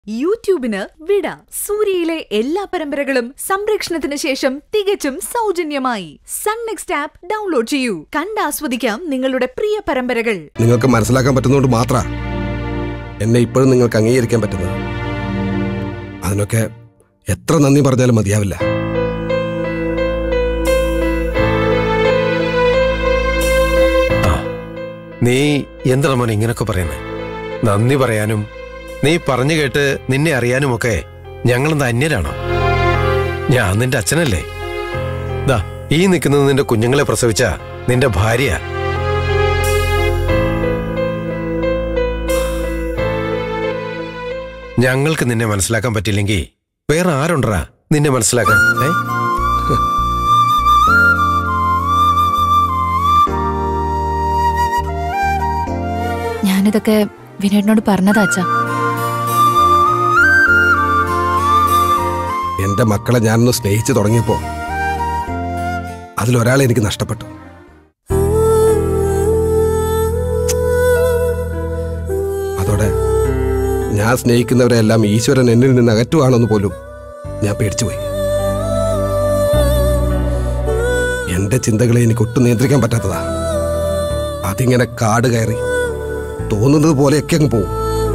യൂട്യൂബിന് വിട സൂര്യയിലെ എല്ലാ പരമ്പരകളും സംരക്ഷണത്തിന് ശേഷം തികച്ചും സൗജന്യമായി സൺ നെക്സ്റ്റ് ആപ്പ് ഡൗൺലോഡ് ചെയ്യൂ കണ്ടാസ്വദിക്കാം നിങ്ങളുടെ പ്രിയ പരമ്പരകൾ നിങ്ങൾക്ക് മനസ്സിലാക്കാൻ പറ്റുന്നതുകൊണ്ട് മാത്രാ എന്നെ ഇപ്പോഴും നിങ്ങൾക്ക് അംഗീകരിക്കാൻ പറ്റുന്നത് അതിനൊക്കെ എത്ര നന്ദി പറഞ്ഞാലും മതിയാവില്ല ആ നീ എന്താണ് മോനെ ഇങ്ങനൊക്കെ പറയുന്നത് നന്ദി പറയാനും നീ പറഞ്ഞു കേട്ട് നിന്നെ അറിയാനുമൊക്കെ ഞങ്ങളെന്താ അന്യരാണോ ഞാൻ നിന്റെ അച്ഛനല്ലേ ദാ ഈ നിൽക്കുന്നത് നിന്റെ കുഞ്ഞുങ്ങളെ പ്രസവിച്ച നിന്റെ ഭാര്യ ഞങ്ങൾക്ക് നിന്നെ മനസ്സിലാക്കാൻ പറ്റില്ലെങ്കിൽ വേറെ ആരുണ്ടറാ നിന്നെ മനസ്സിലാക്കാൻ ഏ ഞാനിതൊക്കെ വിനോദിനോട് പറഞ്ഞതാ അച്ഛാ എന്റെ മക്കളെ ഞാനൊന്ന് സ്നേഹിച്ചു തുടങ്ങിയപ്പോ അതിലൊരാളെ എനിക്ക് നഷ്ടപ്പെട്ടു അതോടെ ഞാൻ സ്നേഹിക്കുന്നവരെല്ലാം ഈശ്വരൻ എന്നിൽ നിന്ന് അകറ്റുവാണെന്ന് പോലും ഞാൻ പേടിച്ചുപോയി എന്റെ ചിന്തകളെ എനിക്ക് ഒട്ടും നിയന്ത്രിക്കാൻ പറ്റാത്തതാ അതിങ്ങനെ കാട് കയറി തോന്നുന്നത് പോലെയൊക്കെ അങ്ങ് പോവും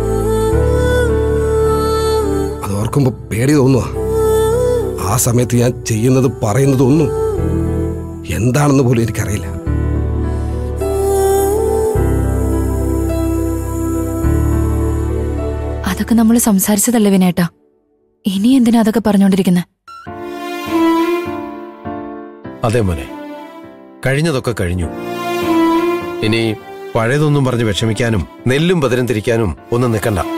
അത് ഓർക്കുമ്പോ പേടി തോന്നുക ആ സമയത്ത് ഞാൻ ചെയ്യുന്നത് പറയുന്നത് ഒന്നും എന്താണെന്ന് പോലും എനിക്കറിയില്ല അതൊക്കെ നമ്മൾ സംസാരിച്ചതല്ലേ വിനേട്ടാ ഇനി എന്തിനാ അതൊക്കെ പറഞ്ഞോണ്ടിരിക്കുന്നെ അതെ മോനെ കഴിഞ്ഞതൊക്കെ കഴിഞ്ഞു ഇനി പഴയതൊന്നും പറഞ്ഞ് വിഷമിക്കാനും നെല്ലും ബദലും തിരിക്കാനും ഒന്നും നിൽക്കണ്ട